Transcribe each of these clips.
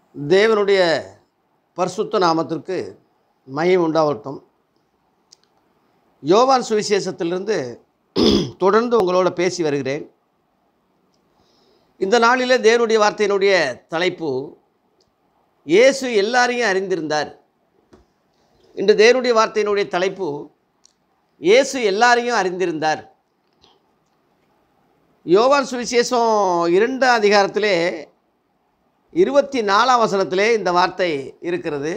தேவனுடைய பரிசுத்த நாமத்திற்கு மகிமை உண்டாகட்டும் யோவான் சுவிசேஷத்திலிருந்து தொடர்ந்து உங்களோட பேசி வருகிறேன் இந்த நாளிலே தேவனுடைய வார்த்தையினுடைய தலைப்பு இயேசு எல்லாரையும் அறிந்திருந்தார் இன்று தேவனுடைய வார்த்தையினுடைய தலைப்பு இயேசு எல்லாரையும் அறிந்திருந்தார் யோவான் சுவிசேஷம் இரண்டாம் அதிகாரத்திலே இருபத்தி நாலாம் வசனத்திலே இந்த வார்த்தை இருக்கிறது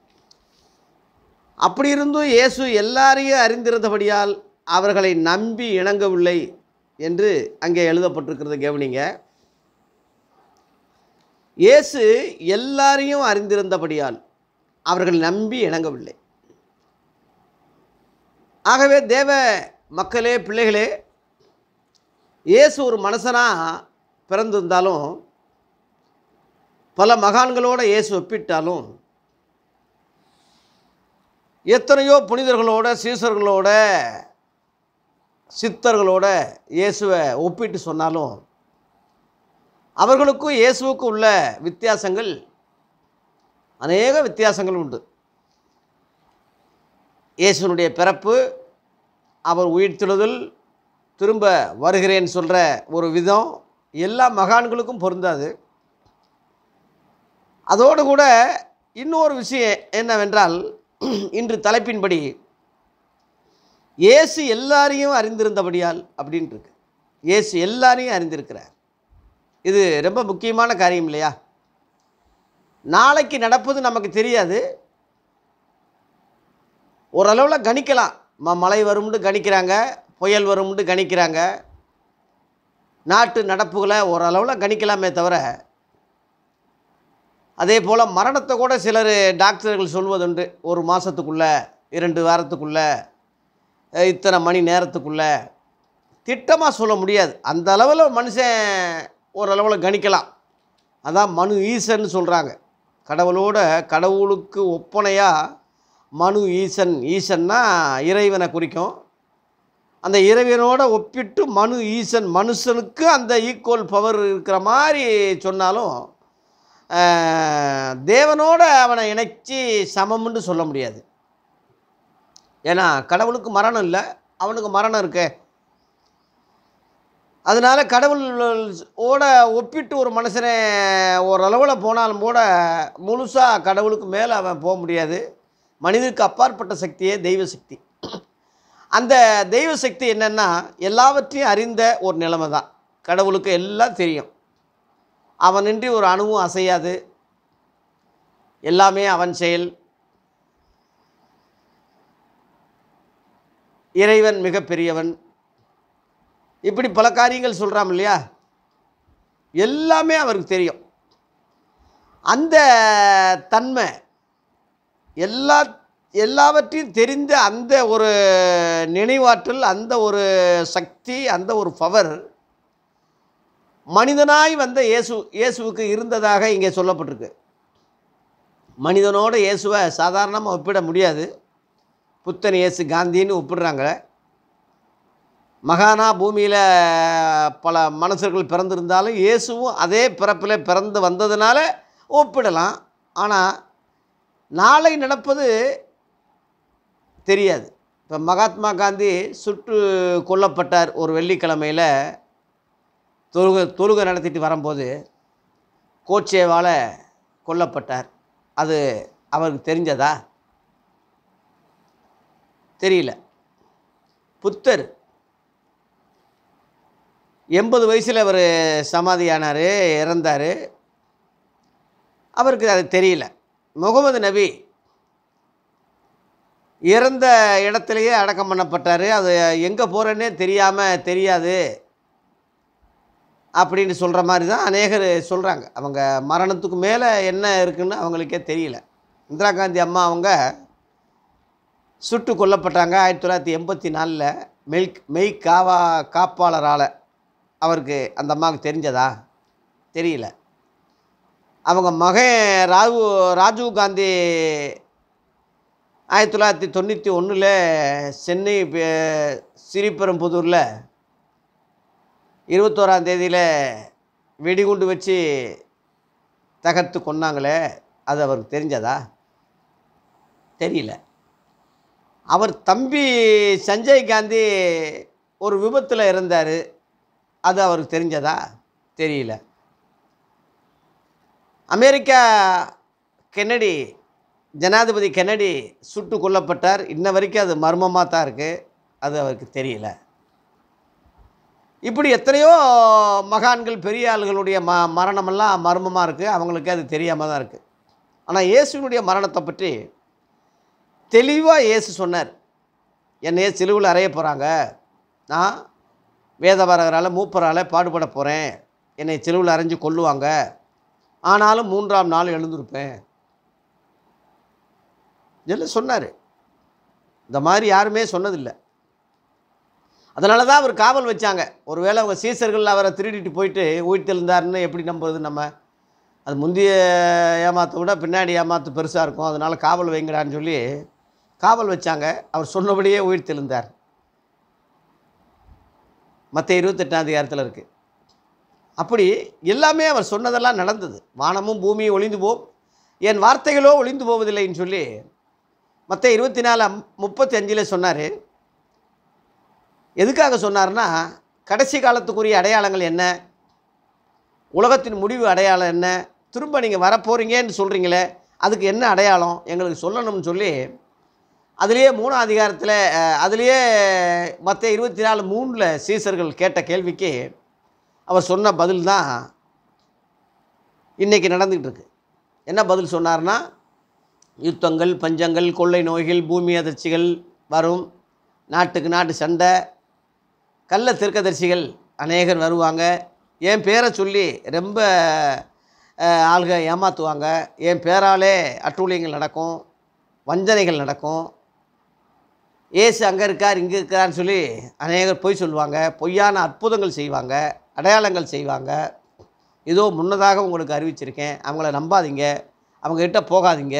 அப்படி இருந்தும் இயேசு எல்லாரையும் அறிந்திருந்தபடியால் அவர்களை நம்பி இணங்கவில்லை என்று அங்கே எழுதப்பட்டிருக்கிறது கவனிங்க இயேசு எல்லாரையும் அறிந்திருந்தபடியால் அவர்கள் நம்பி இணங்கவில்லை ஆகவே தேவ மக்களே பிள்ளைகளே இயேசு ஒரு மனுஷனாக பிறந்திருந்தாலும் பல மகான்களோட இயேசு ஒப்பிட்டாலும் எத்தனையோ புனிதர்களோட சீசர்களோட சித்தர்களோட இயேசுவை ஒப்பிட்டு சொன்னாலும் அவர்களுக்கும் இயேசுவுக்கும் உள்ள வித்தியாசங்கள் அநேக வித்தியாசங்கள் உண்டு இயேசுனுடைய பிறப்பு அவர் உயிர்த்தெழுதல் திரும்ப வருகிறேன்னு சொல்கிற ஒரு விதம் எல்லா மகான்களுக்கும் பொருந்தாது அதோடு கூட இன்னொரு விஷயம் என்னவென்றால் இன்று தலைப்பின்படி இயேசு எல்லாரையும் அறிந்திருந்தபடியால் அப்படின்ட்டு இருக்கு இயேசு எல்லாரையும் அறிந்திருக்கிறார் இது ரொம்ப முக்கியமான காரியம் இல்லையா நாளைக்கு நடப்பது நமக்கு தெரியாது ஓரளவில் கணிக்கலாம் ம மழை வரும்னு கணிக்கிறாங்க புயல் வரும்னு கணிக்கிறாங்க நாட்டு நடப்புகளை ஓரளவில் கணிக்கலாமே தவிர அதே போல் மரணத்தை கூட சிலர் டாக்டர்கள் சொல்வதுண்டு ஒரு மாதத்துக்குள்ளே இரண்டு வாரத்துக்குள்ளே அஹ், இத்தனை மணி நேரத்துக்குள்ளே திட்டமாக சொல்ல முடியாது அந்த அளவில் மனுஷன் ஓரளவில் கணிக்கலாம் அதான் மனு ஈசன்னு சொல்கிறாங்க கடவுளோட கடவுளுக்கு ஒப்பனையாக மனு ஈசன் ஈசன்னா இறைவனை குறிக்கும் அந்த இறைவனோட ஒப்பிட்டு மனு ஈசன் மனுஷனுக்கு அந்த ஈக்குவல் பவர் இருக்கிற மாதிரி சொன்னாலும் ஆஹ், தேவனோட அவனை இணைச்சி சமம்னு சொல்ல முடியாது ஏன்னா கடவுளுக்கு மரணம் இல்லை அவனுக்கு மரணம் இருக்கே அதனால் கடவுள் ஓட ஒப்பிட்டு ஒரு மனுஷனை ஓரளவில் போனாலும் கூட முழுசாக கடவுளுக்கு மேலே அவன் போக முடியாது மனிதனுக்கு அப்பாற்பட்ட சக்தியே தெய்வ சக்தி அந்த தெய்வ சக்தி என்னென்னா எல்லாவற்றையும் அறிந்த ஒரு நிலைமை தான் கடவுளுக்கு எல்லாம் தெரியும் அவனின்றி ஒரு அணுவும் அசையாது எல்லாமே அவன் செயல் இறைவன் மிகப்பெரியவன் இப்படி பல காரியங்கள் சொல்கிறான் இல்லையா எல்லாமே அவருக்கு தெரியும் அந்த தன்மை எல்லா எல்லாவற்றையும் தெரிந்த அந்த ஒரு நினைவாற்றல் அந்த ஒரு சக்தி அந்த ஒரு பவர் மனிதனாய் வந்த இயேசு இயேசுவுக்கு இருந்ததாக இங்கே சொல்லப்பட்டிருக்கு மனிதனோட இயேசுவை சாதாரணமாக ஒப்பிட முடியாது புத்தன் இயேசு காந்தின்னு ஒப்பிடுறாங்க மகானா பூமியில் பல மனுஷர்கள் பிறந்திருந்தாலும் இயேசுவும் அதே பிறப்பில் பிறந்து வந்ததுனால ஒப்பிடலாம் ஆனால் நாளை நடப்பது தெரியாது இப்போ மகாத்மா காந்தி சுட்டு கொல்லப்பட்டார் ஒரு வெள்ளிக்கிழமையில் தொழுகை தொழுகை நடத்திட்டு வரும்போது கோட்சேவால் கொல்லப்பட்டார் அது அவருக்கு தெரிஞ்சதா தெரியல புத்தர் எண்பது வயசில் அவர் சமாதியானார் இறந்தார் அவருக்கு அது தெரியல முகமது நபி இறந்த இடத்துலையே அடக்கம் பண்ணப்பட்டார் அது எங்கே போகிறேன்னே தெரியாமல் தெரியாது அப்படின்னு சொல்கிற மாதிரி தான் அநேகர் சொல்கிறாங்க அவங்க மரணத்துக்கு மேலே என்ன இருக்குன்னு அவங்களுக்கே தெரியல இந்திரா காந்தி அம்மா அவங்க சுட்டு கொல்லப்பட்டாங்க ஆயிரத்தி தொள்ளாயிரத்தி எண்பத்தி நாலில் மெய் மெய் காவா காப்பாளரால் அவருக்கு அந்த அம்மாவுக்கு தெரிஞ்சதா தெரியல அவங்க மகன் ராகு ராஜீவ் காந்தி ஆயிரத்தி தொள்ளாயிரத்தி தொண்ணூற்றி ஒன்றில் சென்னை பே- ஸ்ரீபெரும்புதூரில் இருபத்தோராம் தேதியில் வெடிகுண்டு வச்சு தகர்த்து கொன்னாங்களே அது அவருக்கு தெரிஞ்சதா தெரியல அவர் தம்பி சஞ்சய் காந்தி ஒரு விபத்தில் இறந்தார் அது அவருக்கு தெரிஞ்சதா தெரியல அமெரிக்கா கென்னடி ஜனாதிபதி கென்னடி சுட்டு கொல்லப்பட்டார் இன்ன வரைக்கும் அது மர்மமாக தான் இருக்குது அது அவருக்கு தெரியல இப்படி எத்தனையோ மகான்கள் பெரிய ஆளுகளுடைய ம மரணமெல்லாம் மர்மமாக இருக்குது அவங்களுக்கு அது தெரியாமல் தான் இருக்குது ஆனால் இயேசுவினுடைய மரணத்தை பற்றி தெளிவாக இயேசு சொன்னார் என்னையே சிலுவில் அறைய போகிறாங்க நான் வேதபாரகரால் மூப்பரால் பாடுபட போகிறேன் என்னை சிலுவில் அரைஞ்சு கொல்லுவாங்க ஆனாலும் மூன்றாம் நாள் எழுந்திருப்பேன் இதெல்லாம் சொன்னார் இந்த மாதிரி யாருமே சொன்னதில்லை அதனால தான் அவர் காவல் வச்சாங்க ஒருவேளை அவங்க சீசர்கள் அவரை திருடிட்டு போயிட்டு உயிர்த்தெழுந்தாருன்னு எப்படி நம்புறது நம்ம அது முந்தைய ஏமாத்தை விட பின்னாடி ஏமாத்து பெருசாக இருக்கும் அதனால் காவல் வைங்கடான்னு சொல்லி காவல் வச்சாங்க அவர் சொன்னபடியே உயிர்த்தெழுந்தார் மற்ற இருபத்தெட்டாம் அதிகாரத்தில் இருக்குது அப்படி எல்லாமே அவர் சொன்னதெல்லாம் நடந்தது வானமும் பூமியும் ஒளிந்து போம் என் வார்த்தைகளோ ஒளிந்து போவதில்லைன்னு சொல்லி மற்ற இருபத்தி நாலு முப்பத்தி அஞ்சில் சொன்னார் எதுக்காக சொன்னார்னா கடைசி காலத்துக்குரிய அடையாளங்கள் என்ன உலகத்தின் முடிவு அடையாளம் என்ன திரும்ப நீங்கள் வரப்போகிறீங்கன்னு சொல்கிறீங்களே அதுக்கு என்ன அடையாளம் எங்களுக்கு சொல்லணும்னு சொல்லி அதுலேயே மூணாம் அதிகாரத்தில் அஹ், அதுலேயே மற்ற இருபத்தி நாலு மூணில் சீசர்கள் கேட்ட கேள்விக்கு அவர் சொன்ன பதில் தான் இன்றைக்கி நடந்துக்கிட்டு இருக்கு என்ன பதில் சொன்னார்னா யுத்தங்கள் பஞ்சங்கள் கொள்ளை நோய்கள் பூமி அதிர்ச்சிகள் வரும் நாட்டுக்கு நாட்டு சண்டை கள்ள தீர்க்கதரிசிகள் அநேகர் வருவாங்க என் பேரை சொல்லி ரொம்ப அஹ், ஆள்க ஏமாற்றுவாங்க என் பேராலே அட்டூழியங்கள் நடக்கும் வஞ்சனைகள் நடக்கும் ஏசு அங்கே இருக்கார் இங்கே இருக்காருன்னு சொல்லி அநேகர் பொய் சொல்லுவாங்க பொய்யான அற்புதங்கள் செய்வாங்க அடையாளங்கள் செய்வாங்க இதோ முன்னதாக உங்களுக்கு அறிவிச்சிருக்கேன் அவங்கள நம்பாதீங்க அவங்ககிட்ட போகாதீங்க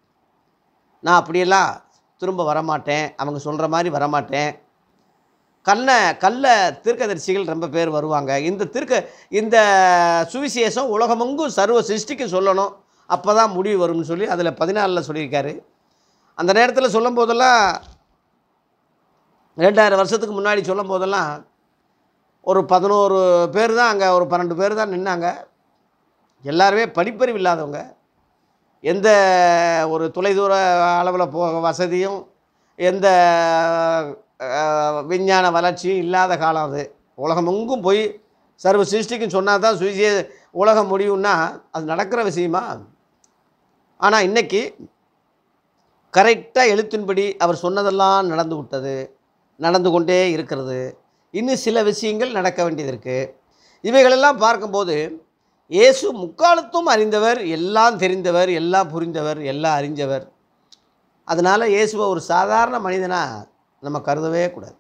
நான் அப்படியெல்லாம் திரும்ப வரமாட்டேன் அவங்க சொல்கிற மாதிரி வரமாட்டேன் கண்ண கள்ள தீர்க்கதரிசிகள் ரொம்ப பேர் வருவாங்க இந்த தீர்க்க இந்த சுவிசேஷம் உலகமெங்கும் சர்வ சிருஷ்டிக்கு சொல்லணும் அப்போ தான் முடிவு வரும்னு சொல்லி அதில் பதினாலில் சொல்லியிருக்காரு அந்த நேரத்தில் சொல்லும் போதெல்லாம் ரெண்டாயிரம் வருஷத்துக்கு முன்னாடி சொல்லும் போதெல்லாம் ஒரு பதினோரு பேர் தான் அங்கே ஒரு பன்னெண்டு பேர் தான் நின்னாங்க எல்லாருமே படிப்பறிவு இல்லாதவங்க எந்த ஒரு தொலைதூர அளவில் போக வசதியும் எந்த அஹ், விஞ்ஞான வளர்ச்சியும் இல்லாத காலம் அது உலகமெங்கும் போய் சர்வ சிருஷ்டிக்கும் சொன்னால் தான் சுவிசே உலகம் முடியும்னா அது நடக்கிற விஷயமா ஆனால் இன்னைக்கு கரெக்டாக எழுத்தின்படி அவர் சொன்னதெல்லாம் நடந்து விட்டது நடந்து கொண்டே இருக்கிறது இன்னும் சில விஷயங்கள் நடக்க வேண்டியது இருக்குது இவைகளெல்லாம் பார்க்கும்போது இயேசு முக்காலத்தும் அறிந்தவர் எல்லாம் தெரிந்தவர் எல்லாம் புரிந்தவர் எல்லாம் அறிஞ்சவர் அதனால் இயேசுவை ஒரு சாதாரண மனிதனாக நம்ம கருதவே கூடாது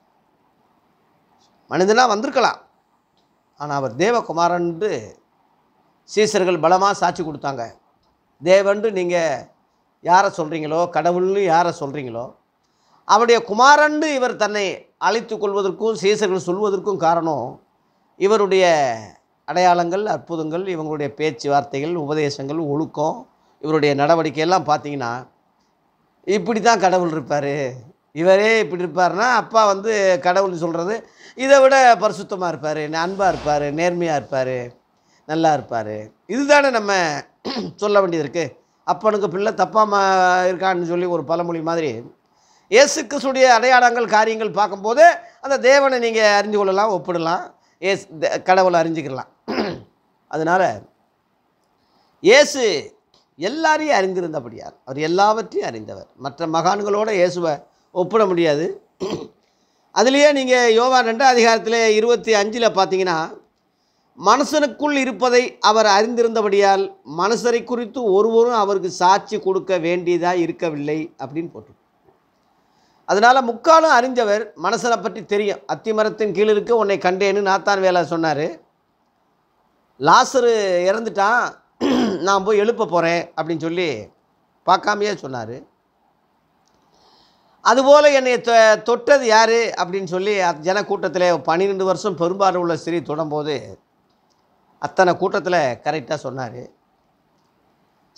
மனிதனாக வந்திருக்கலாம் ஆனால் அவர் தேவகுமாரன்ட்டு சீசர்கள் பலமாக சாட்சி கொடுத்தாங்க தேவன்ட்டு நீங்கள் யாரை சொல்கிறீங்களோ கடவுள்னு யாரை சொல்கிறீங்களோ அவருடைய குமாரண்டு இவர் தன்னை அழைத்து கொள்வதற்கும் சீசர்கள் சொல்வதற்கும் காரணம் இவருடைய அடையாளங்கள் அற்புதங்கள் இவங்களுடைய பேச்சுவார்த்தைகள் உபதேசங்கள் ஒழுக்கம் இவருடைய நடவடிக்கையெல்லாம் பார்த்தீங்கன்னா இப்படி தான் கடவுள் இருப்பார் இவரே இப்படி இருப்பார்னா அப்பா வந்து கடவுள்னு சொல்கிறது இதை விட பரிசுத்தமாக இருப்பார் அன்பாக இருப்பார் நேர்மையாக இருப்பார் நல்லா இருப்பார் இதுதானே நம்ம சொல்ல வேண்டியது இருக்குது அப்பனுக்கு பிள்ளை தப்பாமல் இருக்கான்னு சொல்லி ஒரு பழமொழி மாதிரி இயேசு கிறிஸ்துடைய அடையாளங்கள் காரியங்கள் பார்க்கும்போது அந்த தேவனை நீங்கள் அறிஞ்சு கொள்ளலாம் ஒப்பிடலாம் ஏசு தே- கடவுளை அறிஞ்சிக்கலாம் அதனால் இயேசு எல்லாரையும் அறிந்திருந்தபடியார் அவர் எல்லாவற்றையும் அறிந்தவர் மற்ற மகான்களோட இயேசுவை ஒப்பிட முடியாது அதுலேயே நீங்கள் யோவா ரெண்டாம் அதிகாரத்தில் இருபத்தி அஞ்சில் பார்த்தீங்கன்னா மனுஷனுக்குள் இருப்பதை அவர் அறிந்திருந்தபடியால் மனுஷரை குறித்து ஒருவரும் அவருக்கு சாட்சி கொடுக்க வேண்டியதாக இருக்கவில்லை அப்படின்னு போட்டு அதனால் முக்காலும் அறிஞ்சவர் மனுஷனை பற்றி தெரியும் அத்திமரத்தின் கீழ் இருக்க உன்னை கண்டேன்னு நாத்தான் வேலை சொன்னார் லாசரு இறந்துட்டான் நான் போய் எழுப்ப போகிறேன் அப்படின்னு சொல்லி பார்க்காமையே சொன்னார் அதுபோல் என்னை தொ தொட்டது யார் அப்படின்னு சொல்லி அத் ஜன கூட்டத்தில் பன்னிரெண்டு வருஷம் பெரும்பாலும் உள்ள ஸ்திரீ தொடும்போது அத்தனை கூட்டத்தில் கரெக்டாக சொன்னார்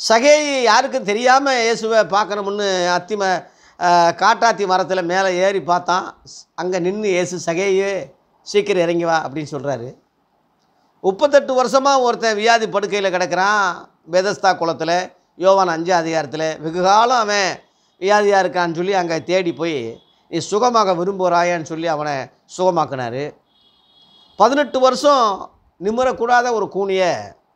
சகேயி யாருக்கும் தெரியாமல் இயேசுவை பார்க்கணும்னு அத்திம அஹ், காட்டாத்தி மரத்தில் மேலே ஏறி பார்த்தான் அங்கே நின்று இயேசு சகேயே சீக்கிரம் இறங்கி வா அப்படின்னு சொல்கிறாரு முப்பத்தெட்டு வருஷமாக ஒருத்தன் வியாதி படுக்கையில் கிடக்கிறான் பெதஸ்தா குளத்தில் யோவான் அஞ்சு அதிகாரத்தில் வெகு காலம் அவன் வியாதியாக இருக்கான்னு சொல்லி அங்கே தேடி போய் நீ சுகமாக விரும்புகிறாயான்னு சொல்லி அவனை சுகமாக்குனாரு பதினெட்டு வருஷம் நிமிரக்கூடாத ஒரு கூனியை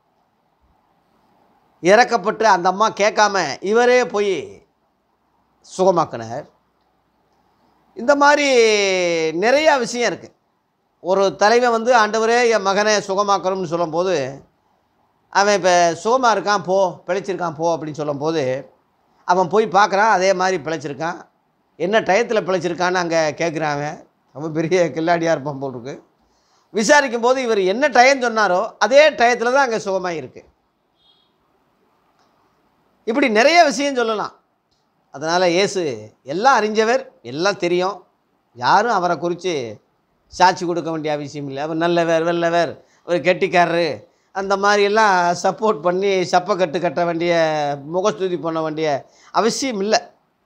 இறக்கப்பட்டு அந்த அம்மா கேட்காம இவரே போய் சுகமாக்கினார் இந்த மாதிரி நிறையா விஷயம் இருக்குது ஒரு தலைவன் வந்து ஆண்டவரே என் மகனை சுகமாக்கணும்னு சொல்லும்போது அவன் இப்போ சுகமாக இருக்கான் போ பிழைச்சிருக்கான் போ அப்படின்னு சொல்லும்போது அவன் போய் பார்க்குறான் அதே மாதிரி பிழைச்சிருக்கான் என்ன டயத்தில் பிழைச்சிருக்கான்னு அங்கே கேட்குறான் அவன் ரொம்ப பெரிய கில்லாடியாக இருப்பான் போல் இருக்கு விசாரிக்கும் போது இவர் என்ன டயம் சொன்னாரோ அதே டயத்தில் தான் அங்கே சுகமாக இருக்குது இப்படி நிறைய விஷயம் சொல்லலாம் அதனால் இயேசு எல்லாம் அறிஞ்சவர் எல்லாம் தெரியும் யாரும் அவரை குறித்து சாட்சி கொடுக்க வேண்டிய அவசியம் இல்லை அவர் நல்லவர் வெள்ளவர் ஒரு கெட்டிக்காரரு அந்த மாதிரியெல்லாம் சப்போர்ட் பண்ணி சப்பக்கட்டு கட்ட வேண்டிய முகஸ்துதி பண்ண வேண்டிய அவசியம் இல்லை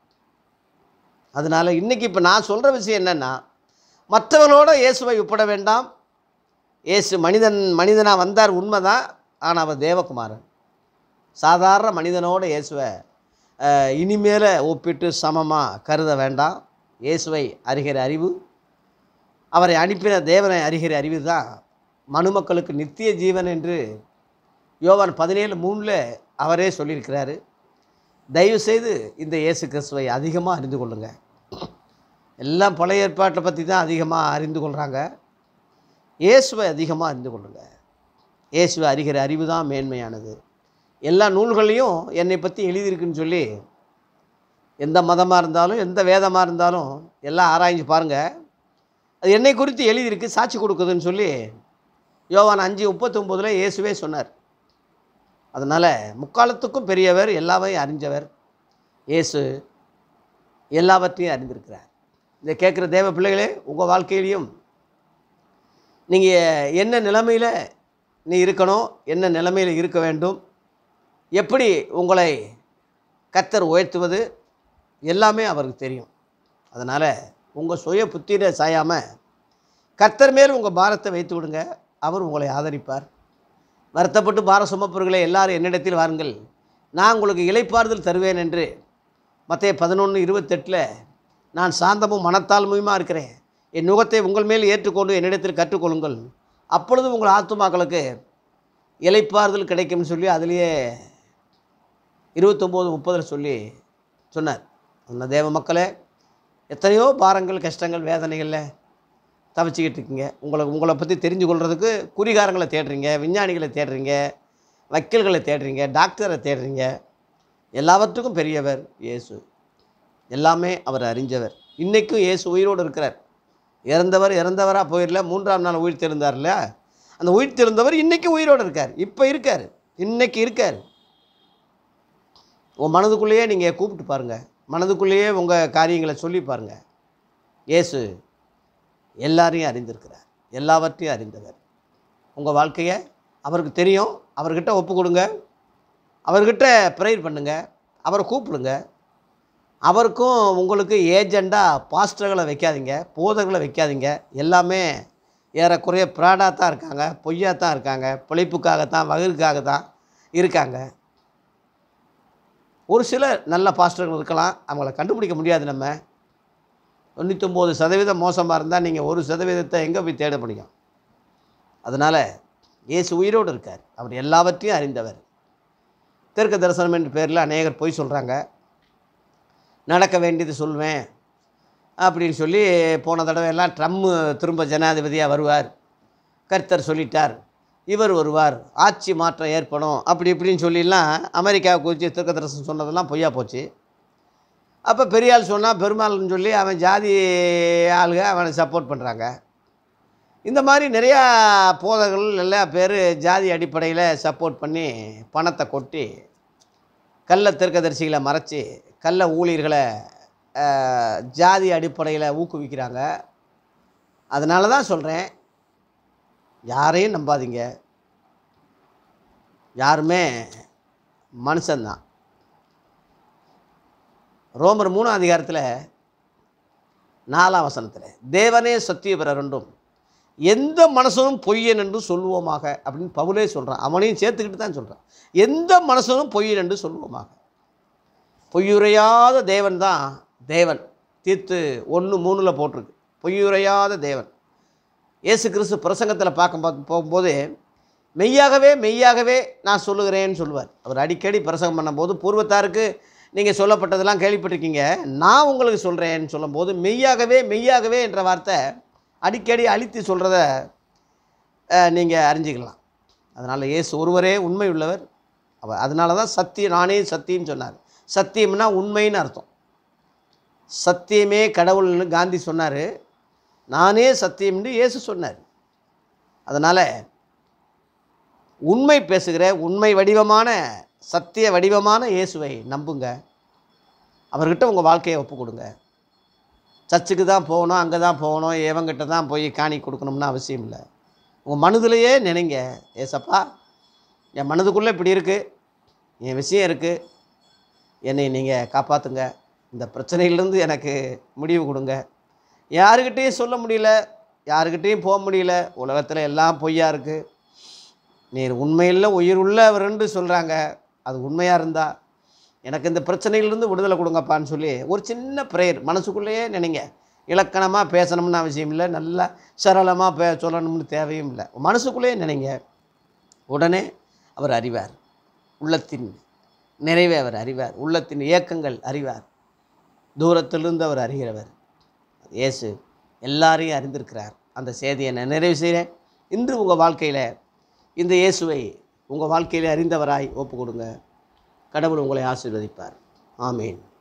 அதனால் இன்றைக்கி இப்போ நான் சொல்கிற விஷயம் என்னென்னா மற்றவர்களோட இயேசுவை ஒப்பிட வேண்டாம் இயேசு மனிதன் மனிதனாக வந்தார் உண்மைதான் ஆனால் அவர் தேவகுமாரன் சாதாரண மனிதனோட இயேசுவை அஹ், இனிமேல ஒப்பிட்டு சமமாக கருத வேண்டாம் இயேசுவை அறிகிற அறிவு அவரை அனுப்பின தேவனை அறிகிற அறிவு தான் மனுமக்களுக்கு நித்திய ஜீவன் என்று யோவான் பதினேழு மூணில் அவரே சொல்லியிருக்கிறாரு தயவுசெய்து இந்த இயேசு கிறிஸ்துவை அதிகமாக அறிந்து கொள்ளுங்க எல்லாம் பழைய ஏற்பாட்டை பற்றி தான் அதிகமாக அறிந்து கொள்கிறாங்க இயேசுவை அதிகமாக அறிந்து கொள்ளுங்க இயேசுவை அறிகிற அறிவு தான் மேன்மையானது எல்லா நூல்கள்லையும் என்னை பற்றி எழுதியிருக்குன்னு சொல்லி எந்த மதமாக இருந்தாலும் எந்த வேதமாக இருந்தாலும் எல்லாம் ஆராய்ஞ்சு பாருங்கள் அது என்னை குறித்து எழுதியிருக்கு சாட்சி கொடுக்குதுன்னு சொல்லி யோவான் அஞ்சு முப்பத்தொம்போதில் இயேசுவே சொன்னார் அதனால் முக்காலத்துக்கும் பெரியவர் எல்லாவையும் அறிஞ்சவர் இயேசு எல்லாவற்றையும் அறிந்திருக்கிறார் இதை கேட்குற தேவ பிள்ளைகளே உங்கள் வாழ்க்கையிலையும் நீங்கள் என்ன நிலைமையில் நீ இருக்கணும் என்ன நிலைமையில் இருக்க வேண்டும் எப்படி உங்களை கத்தர் உயர்த்துவது எல்லாமே அவருக்கு தெரியும் அதனால் உங்கள் சுய புத்திர சாயாமல் கர்த்தர் மேல் உங்கள் பாரத்தை வைத்து விடுங்க அவர் உங்களை ஆதரிப்பார் வருத்தப்பட்டு பார சுமப்பவர்களே எல்லாரும் என்னிடத்தில் வாருங்கள் நான் உங்களுக்கு இளைப்பாறுதல் தருவேன் என்று மத்திய பதினொன்று இருபத்தெட்டில் நான் சாந்தமும் மனத்தாழ்மையுமா இருக்கிறேன் என் நுகத்தை உங்கள் மேல் ஏற்றுக்கொண்டு என்னிடத்தில் கற்றுக்கொள்ளுங்கள் அப்பொழுது உங்கள் ஆத்துமாக்களுக்கு இளைப்பாறுதல் கிடைக்கும்னு சொல்லி அதுலேயே இருபத்தொம்போது முப்பதில் சொல்லி சொன்னார் அந்த தேவ மக்களே எத்தனையோ பாரங்கள் கஷ்டங்கள் வேதனைகளில் தவிச்சிக்கிட்டு இருக்கீங்க உங்களை உங்களை பற்றி தெரிஞ்சு கொள்றதுக்கு குறிகாரங்களை தேடுறீங்க விஞ்ஞானிகளை தேடுறீங்க வக்கீல்களை தேடுறீங்க டாக்டரை தேடுறீங்க எல்லாவற்றுக்கும் பெரியவர் இயேசு எல்லாமே அவர் அறிஞ்சவர் இன்றைக்கும் இயேசு உயிரோடு இருக்கிறார் இறந்தவர் இறந்தவராக போயிடல மூன்றாம் நாள் உயிர் தெரிந்தார்ல அந்த உயிர் தெரிந்தவர் இன்றைக்கும் உயிரோடு இருக்கார் இப்போ இருக்கார் இன்னைக்கு இருக்கார் உன் மனதுக்குள்ளேயே நீங்கள் கூப்பிட்டு பாருங்கள் மனதுக்குள்ளேயே உங்கள் காரியங்களை சொல்லி பாருங்கள் இயேசு எல்லாரையும் அறிந்திருக்கிறார் எல்லாவற்றையும் அறிந்தவர் உங்கள் வாழ்க்கையை அவருக்கு தெரியும் அவர்கிட்ட ஒப்பு கொடுங்க அவர்கிட்ட ப்ரேயர் பண்ணுங்க அவரை கூப்பிடுங்க அவருக்கும் உங்களுக்கு ஏஜெண்டாக பாஸ்டர்களை வைக்காதீங்க போதர்களை வைக்காதீங்க எல்லாமே ஏறக்குறைய ப்ராடாக தான் இருக்காங்க பொய்யா தான் இருக்காங்க பிழைப்புக்காகத்தான் வகுறுக்காக தான் இருக்காங்க ஒரு சில நல்ல பாஸ்டர்கள் இருக்கலாம் அவங்கள கண்டுபிடிக்க முடியாது நம்ம தொண்ணூத்தொம்பது சதவீதம் மோசமாக இருந்தால் நீங்கள் ஒரு சதவீதத்தை எங்கே போய் தேட முடியும் அதனால் இயேசு உயிரோடு இருக்கார் அவர் எல்லாவற்றையும் அறிந்தவர் தெற்கு தரிசனம் என்ற பேரில் அநேகர் பொய் சொல்கிறாங்க நடக்க வேண்டியது சொல்வேன் அப்படின்னு சொல்லி போன தடவை எல்லாம் ட்ரம்மு திரும்ப ஜனாதிபதியாக வருவார் கர்த்தர் சொல்லிட்டார் இவர் வருவார் ஆட்சி மாற்றம் ஏற்படும் அப்படி இப்படின்னு சொல்லிலாம் அமெரிக்காவை குறித்து தெற்கு தரிசனம் சொன்னதெல்லாம் பொய்யா போச்சு அப்போ பெரிய ஆள் சொன்னால் பெருமாள்னு சொல்லி அவன் ஜாதி ஆளுங்க அவனை சப்போர்ட் பண்ணுறாங்க இந்த மாதிரி நிறையா போதகர்கள் நிறையா பேர் ஜாதி அடிப்படையில் சப்போர்ட் பண்ணி பணத்தை கொட்டி கள்ள தெற்கதரிசிகளை மறைச்சி கள்ள ஊழியர்களை அஹ், ஜாதி அடிப்படையில் ஊக்குவிக்கிறாங்க அதனால தான் சொல்கிறேன் யாரையும் நம்பாதீங்க யாருமே மனுஷன்தான் ரோமர் மூணாம் அதிகாரத்தில் நாலாம் வசனத்தில் தேவனே சத்திய பிறருண்டும் எந்த மனுஷனும் பொய்யன் என்று சொல்லுவோமாக அப்படின்னு பவுலே சொல்கிறான் அவனையும் சேர்த்துக்கிட்டு தான் சொல்கிறான் எந்த மனுஷனும் பொய்யன் என்று சொல்லுவோமாக பொய்யுரையாத தேவன் தான் தேவன் தீர்த்து ஒன்று மூணில் போட்டிருக்கு பொய்யுரையாத தேவன் இயேசு கிறிஸ்து பிரசங்கத்தில் பார்க்க பார்க்க போகும்போது மெய்யாகவே மெய்யாகவே நான் சொல்லுகிறேன்னு சொல்லுவார் அவர் அடிக்கடி பிரசங்கம் பண்ணும்போது பூர்வத்தாருக்கு நீங்கள் சொல்லப்பட்டதெல்லாம் கேள்விப்பட்டிருக்கீங்க நான் உங்களுக்கு சொல்கிறேன்னு சொல்லும்போது மெய்யாகவே மெய்யாகவே என்ற வார்த்தை அடிக்கடி அழித்து சொல்கிறத நீங்கள் அறிஞ்சிக்கலாம் அதனால் இயேசு ஒருவரே உண்மை உள்ளவர் அவர் அதனால தான் சத்தியம் நானே சத்தியம்னு சொன்னார் சத்தியம்னா உண்மைன்னு அர்த்தம் சத்தியமே கடவுள்னு காந்தி சொன்னார் நானே சத்தியம்னு இயேசு சொன்னார் அதனால் உண்மை பேசுகிற உண்மை வடிவமான சத்திய வடிவமான இயேசுவை நம்புங்க அவர்கிட்ட உங்கள் வாழ்க்கையை ஒப்பு கொடுங்க சர்ச்சுக்கு தான் போகணும் அங்கே தான் போகணும் இவங்கிட்ட தான் போய் காணி கொடுக்கணும்னு அவசியம் இல்லை உங்கள் மனதிலேயே நினைங்க ஏசப்பா என் மனதுக்குள்ளே இப்படி இருக்குது என் விஷயம் இருக்குது என்னை நீங்கள் காப்பாற்றுங்க இந்த பிரச்சனையிலேருந்து எனக்கு முடிவு கொடுங்க யாருக்கிட்டேயும் சொல்ல முடியல யாருக்கிட்டேயும் போக முடியல உலகத்தில் எல்லாம் பொய்யா இருக்குது நீர் உண்மையில் உயிர் உள்ளவர்ன்னு சொல்கிறாங்க அது உண்மையாக இருந்தால் எனக்கு இந்த பிரச்சனையிலிருந்து விடுதலை கொடுங்கப்பான்னு சொல்லி ஒரு சின்ன ப்ரேயர் மனசுக்குள்ளேயே நினைங்க இலக்கணமாக பேசணும்னு அவசியம் இல்லை நல்லா சரளமாக பே சொல்லணும்னு தேவையும் இல்லை மனசுக்குள்ளேயே நினைங்க உடனே அவர் அறிவார் உள்ளத்தின் நிறைவை அவர் அறிவார் உள்ளத்தின் இயக்கங்கள் அறிவார் தூரத்திலிருந்து அவர் அறிகிறவர் இயேசு எல்லாரையும் அறிந்திருக்கிறார் அந்த செய்தியை நான் நிறைவு செய்கிறேன் இன்று உங்கள் வாழ்க்கையில் இந்த இயேசுவை உங்கள் வாழ்க்கையில் அறிந்தவராய் ஒப்பு கொடுங்க கடவுள் உங்களை ஆசீர்வதிப்பார் ஆமீன்